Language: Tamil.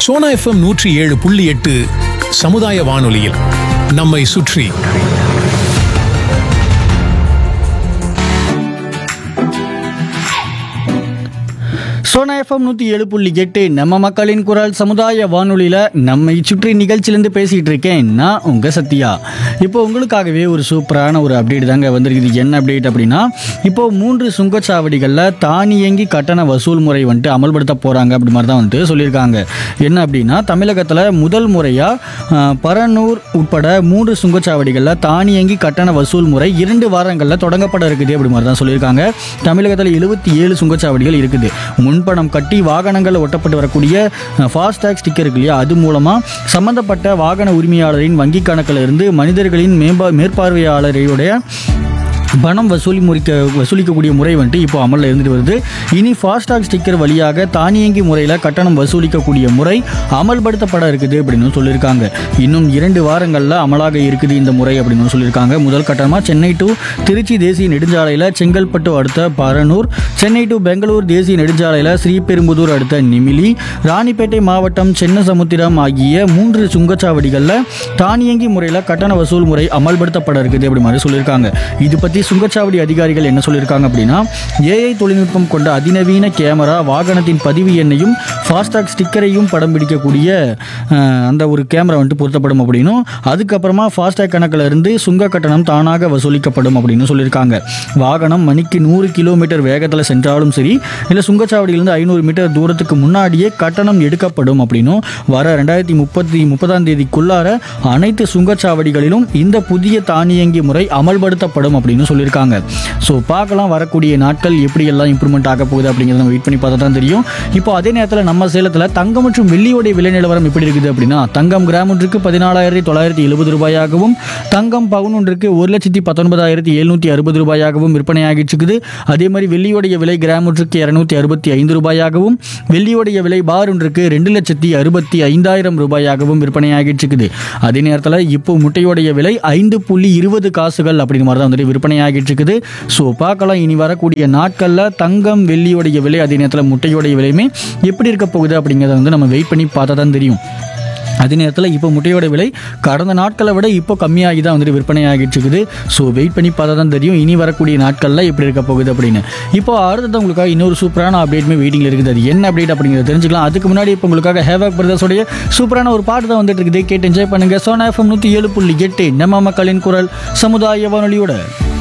சோனா எஃப்எம் நூற்றி ஏழு புள்ளி எட்டு சமுதாய வானொலியில் நம்மை சுற்றி சோனா எஃப்எம் நூற்றி ஏழு புள்ளி எட்டு நம்ம மக்களின் குரல் சமுதாய வானொலியில் நம்மை சுற்றி நிகழ்ச்சியிலேருந்து பேசிகிட்டு இருக்கேன் நான் உங்கள் சத்யா இப்போ உங்களுக்காகவே ஒரு சூப்பரான ஒரு அப்டேட் தாங்க வந்திருக்குது என்ன அப்டேட் அப்படின்னா இப்போ மூன்று சுங்கச்சாவடிகளில் தானியங்கி கட்டண வசூல் முறை வந்துட்டு அமல்படுத்த போகிறாங்க அப்படி மாதிரி தான் வந்துட்டு சொல்லியிருக்காங்க என்ன அப்படின்னா தமிழகத்தில் முதல் முறையாக பரனூர் உட்பட மூன்று சுங்கச்சாவடிகளில் தானியங்கி கட்டண வசூல் முறை இரண்டு வாரங்களில் தொடங்கப்பட இருக்குது அப்படி மாதிரி தான் சொல்லியிருக்காங்க தமிழகத்தில் எழுபத்தி ஏழு சுங்கச்சாவடிகள் இருக்குது முன்பணம் கட்டி வாகனங்கள் ஒட்டப்பட்டு வரக்கூடிய ஃபாஸ்டேக் ஸ்டிக்கர் இருக்கு இல்லையா அது மூலமாக சம்பந்தப்பட்ட வாகன உரிமையாளரின் வங்கி கணக்கில் இருந்து மனிதர்களின் மேம்பா மேற்பார்வையாளரையுடைய பணம் வசூலி முறிக்க வசூலிக்கக்கூடிய முறை வந்துட்டு இப்போ அமலில் இருந்துட்டு வருது இனி ஃபாஸ்டாக் ஸ்டிக்கர் வழியாக தானியங்கி முறையில் கட்டணம் வசூலிக்கக்கூடிய முறை அமல்படுத்தப்பட இருக்குது அப்படின்னு சொல்லியிருக்காங்க இன்னும் இரண்டு வாரங்களில் அமலாக இருக்குது இந்த முறை அப்படின்னு சொல்லியிருக்காங்க முதல் கட்டணமாக சென்னை டு திருச்சி தேசிய நெடுஞ்சாலையில் செங்கல்பட்டு அடுத்த பரனூர் சென்னை டு பெங்களூர் தேசிய நெடுஞ்சாலையில் ஸ்ரீபெரும்புதூர் அடுத்த நிமிலி ராணிப்பேட்டை மாவட்டம் சென்னசமுத்திரம் ஆகிய மூன்று சுங்கச்சாவடிகளில் தானியங்கி முறையில் கட்டண வசூல் முறை அமல்படுத்தப்பட இருக்குது அப்படி மாதிரி சொல்லியிருக்காங்க இது பற்றி சுங்கச்சாவடி அதிகாரிகள் என்ன சொல்லியிருக்காங்க அப்படின்னா ஏஐ தொழில்நுட்பம் கொண்ட அதிநவீன கேமரா வாகனத்தின் பதிவு எண்ணையும் ஃபாஸ்டாக் ஸ்டிக்கரையும் படம் பிடிக்கக்கூடிய அஹ், அந்த ஒரு கேமரா வந்துட்டு பொருத்தப்படும் அப்படின்னும் அதுக்கப்புறமா ஃபாஸ்டாக் கணக்கில் இருந்து சுங்க கட்டணம் தானாக வசூலிக்கப்படும் அப்படின்னு சொல்லியிருக்காங்க வாகனம் மணிக்கு நூறு கிலோமீட்டர் வேகத்தில் சென்றாலும் சரி இல்லை சுங்கச்சாவடியிலிருந்து ஐநூறு மீட்டர் தூரத்துக்கு முன்னாடியே கட்டணம் எடுக்கப்படும் அப்படின்னும் வர ரெண்டாயிரத்தி முப்பத்தி முப்பதாம் தேதிக்குள்ளார அனைத்து சுங்கச்சாவடிகளிலும் இந்த புதிய தானியங்கி முறை அமல்படுத்தப்படும் அப்படின்னு சொல்லியிருக்காங்க ஸோ பார்க்கலாம் வரக்கூடிய நாட்கள் எப்படி எல்லாம் இம்ப்ரூவ்மெண்ட் ஆக போகுது அப்படிங்கிறத நம்ம வெயிட் பண்ணி பார்த்தா தான் தெரியும் இப்போ அதே நேரத்தில் நம்ம சேலத்தில் தங்கம் மற்றும் வெள்ளியோடைய விலை நிலவரம் எப்படி இருக்குது அப்படின்னா தங்கம் கிராம் ஒன்றுக்கு பதினாலாயிரத்தி தொள்ளாயிரத்தி எழுபது ரூபாயாகவும் தங்கம் பவுன் ஒன்றுக்கு ஒரு லட்சத்தி பத்தொன்பதாயிரத்தி எழுநூற்றி அறுபது ரூபாயாகவும் விற்பனையாகிட்டு இருக்குது அதே மாதிரி வெள்ளியோடைய விலை கிராம் ஒன்றுக்கு இரநூத்தி அறுபத்தி ஐந்து ரூபாயாகவும் வெள்ளியோடைய விலை பார் ஒன்றுக்கு ரெண்டு லட்சத்தி அறுபத்தி ஐந்தாயிரம் ரூபாயாகவும் விற்பனையாகிட்டு இருக்குது அதே நேரத்தில் இப்போ முட்டையோடைய விலை ஐந்து புள்ளி இருபது காசுகள் அப்படிங்கிற மாதிரி தான் வந்துட்டு விற்பனையாகிட்டு இருக்குது ஸோ பார்க்கலாம் இனி வரக்கூடிய நாட்களில் தங்கம் வெள்ளியோடைய விலை அதே நேரத்தில் முட்டையோடைய விலையுமே எப்படி இருக்க போகுது அப்படிங்கிறத வந்து நம்ம வெயிட் பண்ணி பார்த்தா தான் தெரியும் அதே நேரத்தில் இப்போ முட்டையோட விலை கடந்த நாட்களை விட இப்போ கம்மியாகி தான் வந்துட்டு விற்பனை ஆகிட்டு இருக்குது ஸோ வெயிட் பண்ணி பார்த்தா தான் தெரியும் இனி வரக்கூடிய நாட்களில் எப்படி இருக்க போகுது அப்படின்னு இப்போ அடுத்தது உங்களுக்காக இன்னொரு சூப்பரான அப்டேட்மே வெயிட்டிங்கில் இருக்குது அது என்ன அப்டேட் அப்படிங்கிறத தெரிஞ்சுக்கலாம் அதுக்கு முன்னாடி இப்போ உங்களுக்காக ஹேவாக் பிரதர்ஸோடைய சூப்பரான ஒரு பாட்டு தான் வந்துட்டு இருக்குது கேட்டு என்ஜாய் பண்ணுங்க சோனா எஃப்எம் நூற்றி ஏழு புள்ளி எட்டு நம்ம மக்களின் குரல் சமுதாய வானொலியோட